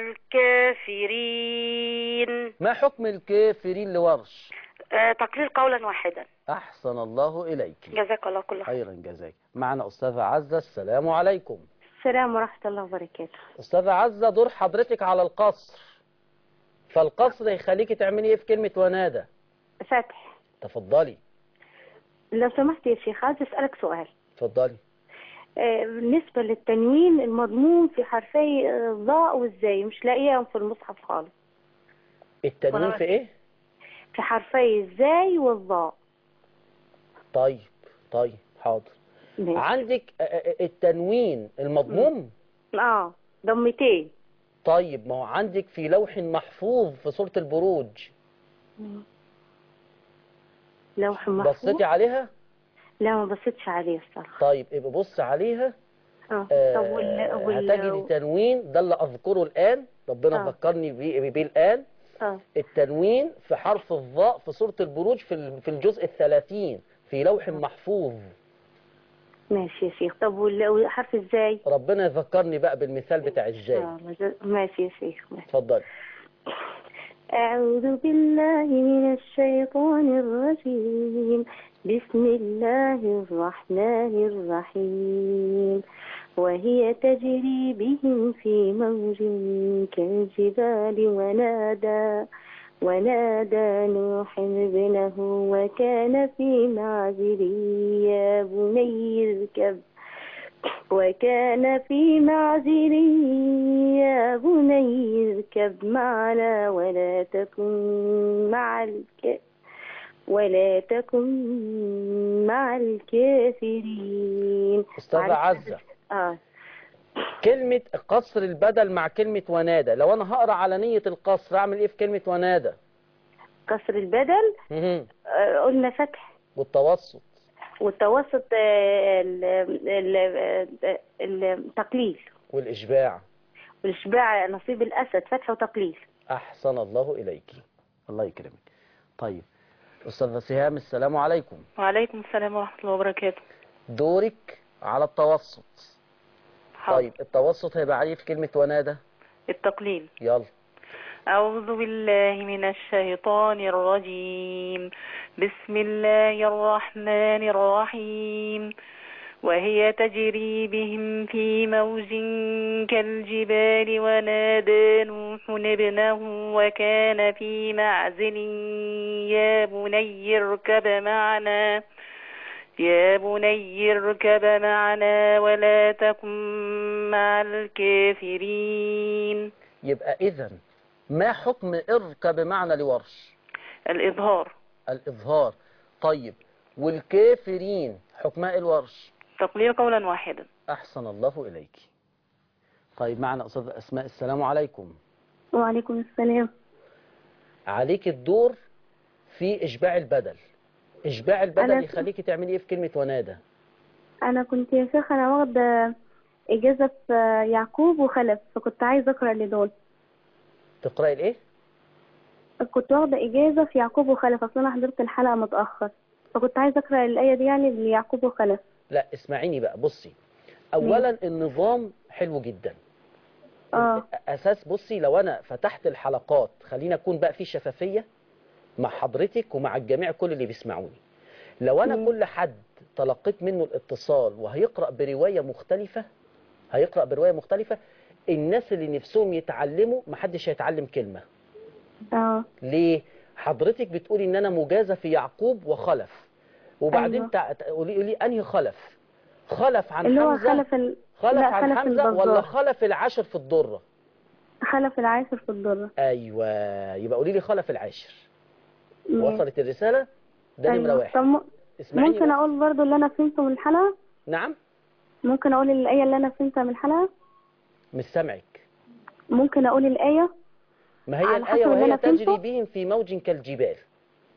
S9: الكافرين
S1: ما حكم الكافرين لورش
S9: آه، تقرير قولا واحدا
S1: أحسن الله إليك
S9: جزاك الله كل خير
S1: خيرا جزاك معنا أستاذة عزة السلام عليكم
S10: السلام ورحمة الله وبركاته
S1: أستاذة عزة دور حضرتك على القصر فالقصر يخليكي تعملي إيه في كلمة ونادى
S10: فتح
S1: تفضلي
S10: لو سمحت يا شيخ عايز أسألك سؤال
S1: تفضلي
S10: آه، بالنسبة للتنوين المضموم في حرفي آه، الضاء والزاي مش لاقيهم في المصحف خالص
S1: التنوين
S10: ولا-
S1: في إيه
S10: في حرفي الزاي والضاء
S1: طيب طيب حاضر
S10: ماشي.
S1: عندك آه، آه، التنوين المضموم
S10: اه ضمتين
S1: طيب ما هو عندك في لوح محفوظ في سورة البروج
S10: لوح محفوظ
S1: بصيتي عليها
S10: لا ما بصيتش عليه الصراحة
S1: طيب يبقى بص عليها
S10: اه
S1: آه،
S10: طب وال وال
S1: هتجدي تنوين ده اللي أذكره الآن ربنا
S10: آه.
S1: ذكرني بيه بيه الآن
S10: اه
S1: التنوين في حرف الضاء في سورة البروج في ال- في الجزء الثلاثين في لوح محفوظ
S10: ماشي يا شيخ طب وال- وحرف ازاي
S1: ربنا يذكرني بقى بالمثال بتاع الجاي
S10: آه، مز- ماشي يا شيخ ماشي.
S1: اتفضلي
S10: أعوذ بالله من الشيطان الرجيم بسم الله الرحمن الرحيم وهي تجري بهم في موج كالجبال ونادى ونادى نوح ابنه وكان في معزل يا بني اركب وكان في معزل يا بني اركب معنا ولا تكن مع الك ولا تكن مع الكافرين
S1: أستاذة
S10: معلش.
S1: عزة
S10: اه
S1: كلمة قصر البدل مع كلمة ونادى لو أنا هقرأ على نية القصر أعمل إيه في كلمة ونادى
S10: كسر البدل
S1: مهم.
S10: آه قلنا فتح
S1: والتوسط
S10: والتوسط آه، ال- ال- ال- التقليل
S1: والإشباع
S10: والإشباع نصيب الأسد فتح وتقليل
S1: أحسن الله إليك الله يكرمك طيب أستاذة سهام السلام عليكم
S8: وعليكم السلام ورحمة الله وبركاته
S1: دورك على التوسط
S8: حاضر.
S1: طيب التوسط هيبقى عليه في كلمة ونادى
S8: التقليل
S1: يلا
S8: أعوذ بالله من الشيطان الرجيم بسم الله الرحمن الرحيم وهي تجري بهم في موج كالجبال ونادى نوح ابنه وكان في معزل يا بني اركب معنا يا بني اركب معنا ولا تكن مع الكافرين
S1: يبقى إذا ما حكم اركب معنى لورش
S8: الإظهار
S1: الإظهار طيب والكافرين حكمها إيه الورش
S8: تقليل قولا واحدا
S1: أحسن الله إليك طيب معنا أستاذة أسماء السلام عليكم
S10: وعليكم السلام
S1: عليك الدور في إشباع البدل إشباع البدل
S10: أنا-
S1: يخليكي تعملي إيه في كلمة ونادى
S10: أنا كنت يا شيخ أنا واخدة إجازة في يعقوب وخلف فكنت عايزة أقرأ لدول
S1: تقرأي الإيه
S10: كنت واخدة إجازة في يعقوب وخلف أصل أنا حضرت الحلقة متأخر فكنت عايزة أقرأ الآية دي يعني ليعقوب وخلف
S1: لا اسمعيني بقى بصي اولا النظام حلو جدا
S10: اه
S1: اساس بصي لو انا فتحت الحلقات خلينا اكون بقى في شفافيه مع حضرتك ومع الجميع كل اللي بيسمعوني لو انا
S10: مم.
S1: كل حد تلقيت منه الاتصال وهيقرا بروايه مختلفه هيقرا بروايه مختلفه الناس اللي نفسهم يتعلموا محدش هيتعلم كلمه
S10: اه
S1: ليه حضرتك بتقولي ان انا مجازة في يعقوب وخلف وبعدين
S10: أيوة.
S1: تع- قولي قولي انهي خلف خلف عن
S10: اللي هو
S1: حمزة
S10: خلف ال...
S1: خلف
S10: لا،
S1: عن
S10: خلف
S1: حمزة
S10: البزار.
S1: ولا خلف العاشر في الضرة
S10: خلف العاشر في الضرة
S1: ايوه يبقى قولي لي خلف العاشر
S10: ماشي.
S1: وصلت الرسالة ده نمرة
S10: أيوة.
S1: واحد
S10: طب م-
S1: اسمعيني
S10: ممكن
S1: بس.
S10: أقول برضو اللي أنا فهمته من الحلقة
S1: نعم
S10: ممكن أقول الآية اللي أنا فهمتها من الحلقة
S1: مش سامعك
S10: ممكن أقول الآية
S1: ما هي
S10: على
S1: الآية
S10: حسب اللي
S1: وهي
S10: أنا
S1: تجري
S10: فهمته.
S1: بهم في موج كالجبال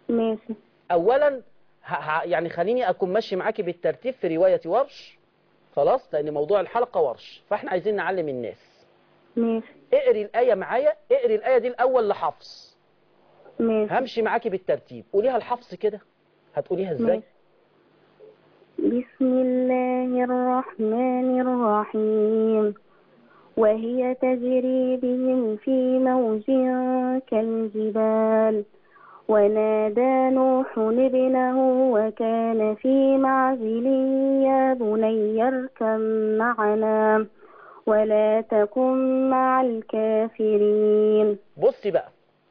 S10: ماشي
S1: اولا ه... ه... يعني خليني اكون ماشي معاكي بالترتيب في رواية ورش
S11: خلاص لان موضوع الحلقه ورش فاحنا عايزين نعلم الناس
S10: ماشي
S11: اقري الايه معايا اقري الايه دي الاول لحفص
S10: ماشي
S11: همشي معاكي بالترتيب قوليها الحفص كده هتقوليها ازاي
S10: بسم الله الرحمن الرحيم وهي تجري بهم في موج كالجبال ونادى نوح ابنه وكان في معزل يا بني اركب معنا ولا تكن مع الكافرين
S11: بصي بقى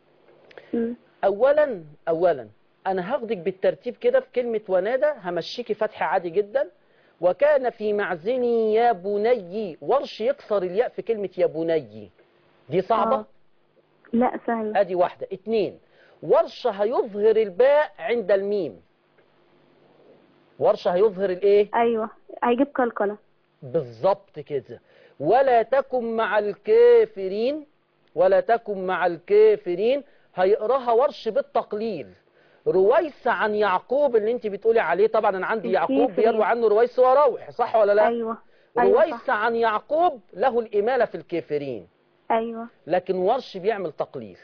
S11: اولا اولا انا هاخدك بالترتيب كده في كلمة ونادى همشيكي فتح عادي جدا وكان في معزني يا بني ورش يكسر الياء في كلمة يا بني دي صعبة
S10: آه. لا سهل
S11: ادي واحدة اتنين ورش هيظهر الباء عند الميم ورش هيظهر الايه
S10: ايوه هيجيب قلقلة
S11: بالظبط كده ولا تكن مع الكافرين ولا تكن مع الكافرين هيقراها ورش بالتقليل رويس عن يعقوب اللي انت بتقولي عليه طبعا انا عندي يعقوب
S10: الكافرين.
S11: بيروي عنه رويس وروح صح ولا لا
S10: ايوه ايوه
S11: رويس
S10: صح.
S11: عن يعقوب له الإمالة في الكافرين
S10: ايوه
S11: لكن ورش بيعمل تقليل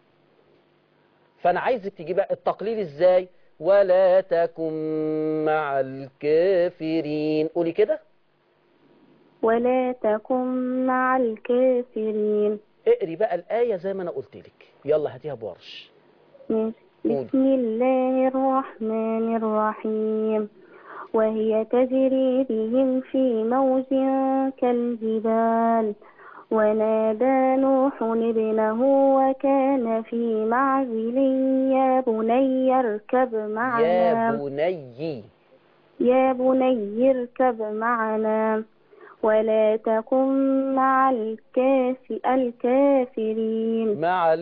S11: فأنا عايزك تجيب التقليل إزاي ولا تكن مع الكافرين قولي كده
S10: ولا تكن مع الكافرين
S11: اقري بقى الآية زي ما أنا قلت لك يلا هاتيها بورش
S10: ماشي.
S11: قولي.
S10: بسم الله الرحمن الرحيم وهي تجري بهم في موج كالجبال ونادى نوح ابنه وكان في معزل يا بني اركب
S11: يا
S10: معنا
S11: بني
S10: يا بني اركب معنا ولا تكن مع الكاف الكافرين
S11: مع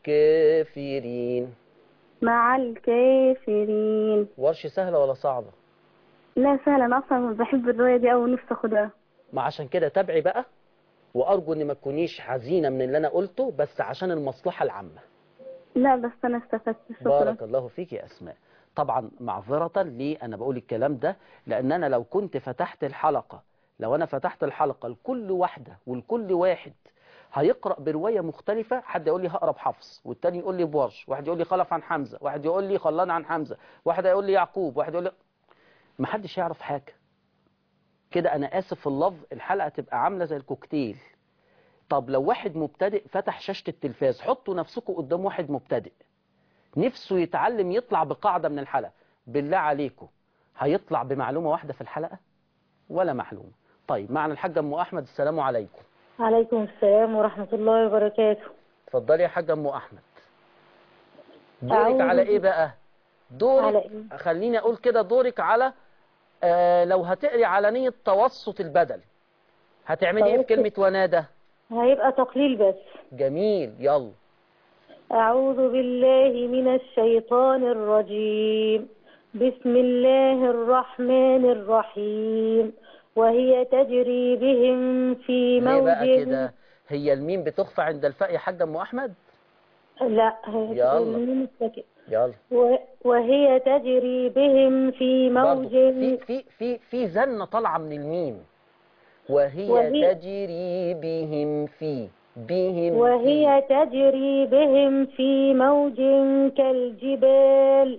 S11: الكافرين
S10: مع الكافرين
S11: ورش سهلة ولا صعبة
S10: لا سهلة أنا أصلا بحب الرواية دي أوي نفسي أخدها
S11: ما عشان كده تابعي بقى وأرجو إن ما تكونيش حزينة من اللي أنا قلته بس عشان المصلحة العامة
S10: لا بس أنا استفدت شكرا
S11: بارك الله فيك يا أسماء طبعا معذرة ليه أنا بقول الكلام ده لأن أنا لو كنت فتحت الحلقة لو أنا فتحت الحلقة لكل واحدة ولكل واحد هيقرأ برواية مختلفة حد يقول لي هقرا بحفص والتاني يقول لي بورش واحد يقول لي خلف عن حمزة واحد يقول لي خلان عن حمزة واحد يقول لي يعقوب واحد يقول لي محدش يعرف حاجة كده أنا آسف في اللفظ الحلقة تبقى عاملة زي الكوكتيل طب لو واحد مبتدئ فتح شاشة التلفاز حطوا نفسكم قدام واحد مبتدئ نفسه يتعلم يطلع بقاعدة من الحلقة بالله عليكم هيطلع بمعلومة واحدة في الحلقة ولا معلومة طيب معنا الحاجة أم أحمد السلام عليكم
S12: عليكم السلام ورحمة الله وبركاته
S11: اتفضلي يا حاجة أم أحمد دورك
S12: أعوذ
S11: على إيه
S12: بال-
S11: بقى دورك
S12: على إيه؟
S11: خليني أقول كده دورك على آه لو هتقري على نية توسط البدل هتعملي إيه في
S12: توسط.
S11: كلمة ونادى
S12: هيبقى تقليل بس
S11: جميل يلا
S12: أعوذ بالله من الشيطان الرجيم بسم الله الرحمن الرحيم وهي تجري بهم في
S11: ليه بقى
S12: موج
S11: كده هي الميم بتخفى عند الفاء يا حاجة أم أحمد
S12: لا
S11: يلا.
S12: الميم الساكن.
S11: يلا
S12: و- وهي تجري بهم في
S11: برضو
S12: موج
S11: في في في في زنة طالعة من الميم وهي,
S12: وهي-
S11: تجري بهم في بهم
S12: وهي تجري بهم في موج كالجبال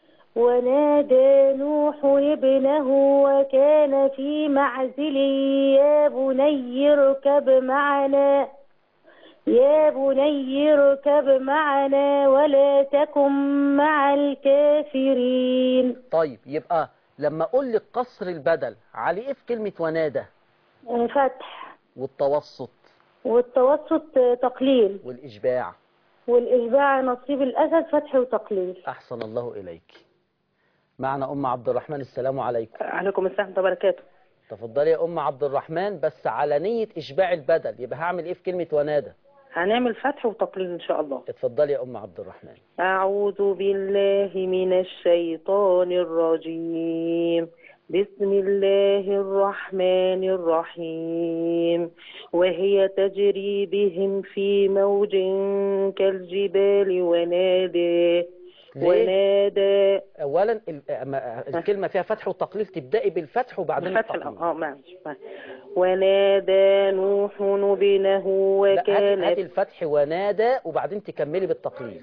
S12: ونادى نوح ابنه وكان في معزل يا بني اركب معنا يا بني اركب معنا ولا تكن مع الكافرين
S11: طيب يبقى لما اقول لك قصر البدل على ايه في كلمة ونادى
S12: آه، فتح
S11: والتوسط
S12: والتوسط آه، تقليل
S11: والإشباع
S12: والإشباع نصيب الأسد فتح وتقليل
S11: أحسن الله إليك معنا أم عبد الرحمن السلام عليكم
S8: عليكم السلام ورحمة الله وبركاته
S11: تفضلي يا أم عبد الرحمن بس على نية إشباع البدل يبقى هعمل إيه في كلمة ونادى
S8: هنعمل فتح وتقليل إن شاء الله
S11: اتفضلي يا أم عبد الرحمن
S8: أعوذ بالله من الشيطان الرجيم بسم الله الرحمن الرحيم وهي تجري بهم في موج كالجبال ونادى
S11: ليه؟
S12: ونادى
S11: اولا ال- أما- الكلمه فيها فتح وتقليل تبداي بالفتح وبعدين
S12: الفتح
S11: التقليل
S12: اه ماشي ونادى نوح ابنه
S11: لا هاتي
S12: وكان
S11: هاتي الفتح ونادى وبعدين تكملي بالتقليل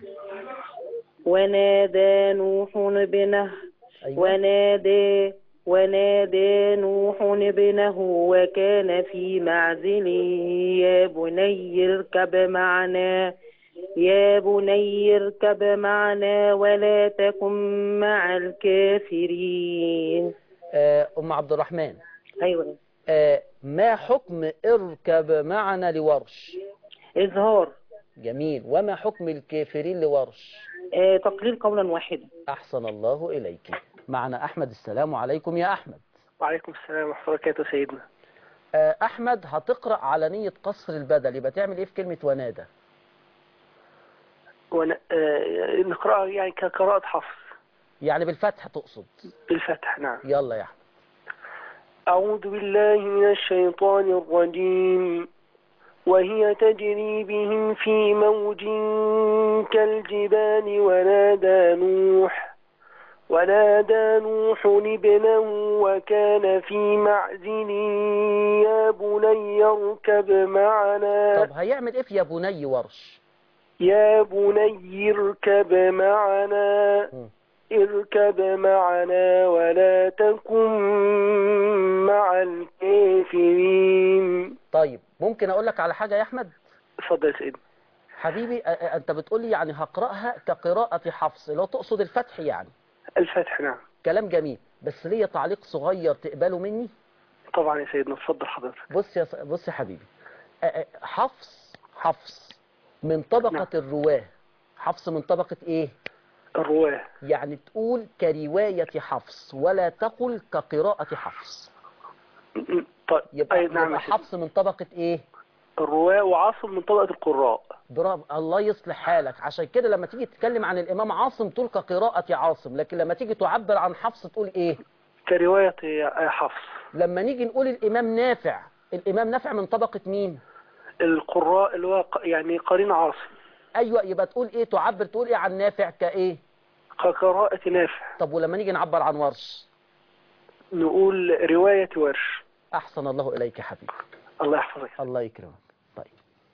S12: ونادى نوح ابنه
S11: أيوة.
S12: ونادى ونادى نوح ابنه وكان في معزل يا بني اركب معنا يا بني اركب معنا ولا تكن مع الكافرين
S11: آه، ام عبد الرحمن
S12: ايوه
S11: آه، ما حكم اركب معنا لورش
S12: اظهار
S11: جميل وما حكم الكافرين لورش
S12: آه تقليل قولا واحدا
S11: احسن الله اليك معنا احمد السلام عليكم يا احمد
S13: وعليكم السلام ورحمة الله وبركاته سيدنا
S11: آه، احمد هتقرا على نيه قصر البدل يبقى تعمل ايه في كلمه ونادى
S13: ون... آه... نقرأها يعني كقراءة حفص
S11: يعني بالفتح تقصد
S13: بالفتح نعم
S11: يلا يا احمد
S13: أعوذ بالله من الشيطان الرجيم وهي تجري بهم في موج كالجبال ونادى نوح ونادى نوح ابنه وكان في معزل يا بني اركب معنا
S11: طب هيعمل ايه في يا بني ورش
S13: يا بني اركب معنا اركب معنا ولا تكن مع الكافرين
S11: طيب ممكن اقول لك على حاجه يا احمد
S13: اتفضل يا سيدي
S11: حبيبي آه، آه، انت بتقول لي يعني هقراها كقراءه حفص لو تقصد الفتح يعني
S13: الفتح نعم
S11: كلام جميل بس ليا تعليق صغير تقبله مني
S13: طبعا يا سيدنا اتفضل حضرتك
S11: بص يا س- بص يا حبيبي آه، آه، حفص حفص من طبقة الرواه حفص من طبقة ايه
S13: الرواه
S11: يعني تقول كرواية حفص ولا تقل كقراءة حفص
S13: طيب
S11: يبقى,
S13: أي نعم
S11: يبقى
S13: يا سيدي.
S11: حفص من طبقة ايه
S13: الرواه وعاصم من طبقة القراء
S11: برافو الله يصلح حالك عشان كده لما تيجي تتكلم عن الامام عاصم تقول كقراءة عاصم لكن لما تيجي تعبر عن حفص تقول ايه
S13: كرواية حفص
S11: لما نيجي نقول الامام نافع الامام نافع من طبقة مين
S13: القراء اللي هو ق- يعني قرين عاصم
S11: ايوه يبقى تقول ايه تعبر تقول ايه عن نافع كايه
S13: كقراءة نافع
S11: طب ولما نيجي نعبر عن ورش
S13: نقول رواية ورش
S11: احسن الله اليك يا حبيبي
S13: الله يحفظك
S11: الله يكرمك طيب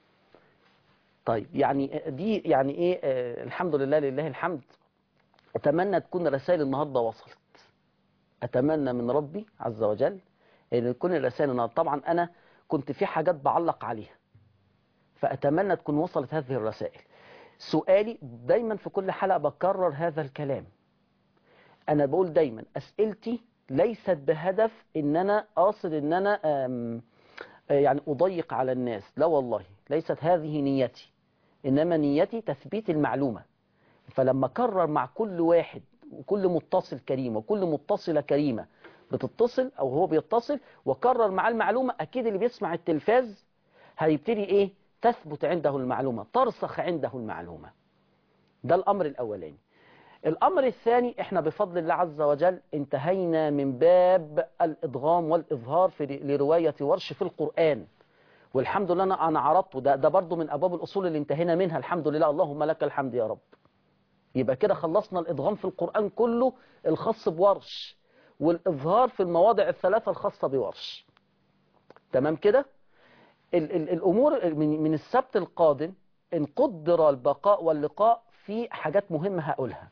S11: طيب يعني دي يعني ايه آه الحمد لله لله الحمد اتمنى تكون رسائل النهارده وصلت اتمنى من ربي عز وجل ان تكون الرسائل النهارده طبعا انا كنت في حاجات بعلق عليها فاتمنى تكون وصلت هذه الرسائل سؤالي دايما في كل حلقه بكرر هذا الكلام انا بقول دايما اسئلتي ليست بهدف ان انا قاصد ان انا آم يعني أضيق على الناس لا والله ليست هذه نيتي إنما نيتي تثبيت المعلومة فلما كرر مع كل واحد وكل متصل كريم وكل متصلة كريمة بتتصل أو هو بيتصل وكرر مع المعلومة أكيد اللي بيسمع التلفاز هيبتدي إيه تثبت عنده المعلومة ترسخ عنده المعلومة ده الأمر الأولاني الأمر الثاني إحنا بفضل الله عز وجل انتهينا من باب الإدغام والإظهار في لرواية ورش في القرآن والحمد لله أنا أنا عرضته ده, ده برضو من أبواب الأصول اللي انتهينا منها الحمد لله اللهم لك الحمد يا رب يبقى كده خلصنا الإدغام في القرآن كله الخاص بورش والإظهار في المواضع الثلاثة الخاصة بورش تمام كده ال ال الأمور من, من السبت القادم إن قدر البقاء واللقاء في حاجات مهمة هقولها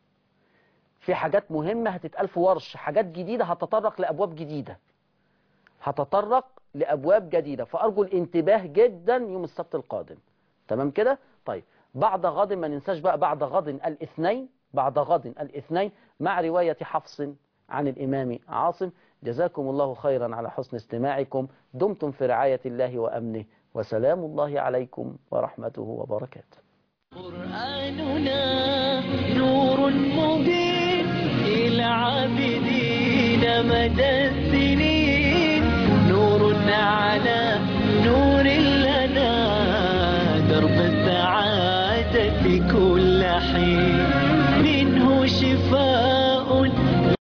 S11: في حاجات مهمة هتتقال في ورش حاجات جديدة هتطرق لأبواب جديدة هتطرق لأبواب جديدة فأرجو الانتباه جدا يوم السبت القادم تمام كده طيب بعد غد ما ننساش بقى بعد غد الاثنين بعد غد الاثنين مع رواية حفص عن الإمام عاصم جزاكم الله خيرا على حسن استماعكم دمتم في رعاية الله وأمنه وسلام الله عليكم ورحمته وبركاته
S14: قرآننا نور مبين إلى عابدين مدى السنين نور على نور لنا درب السعادة كل حين منه شفاء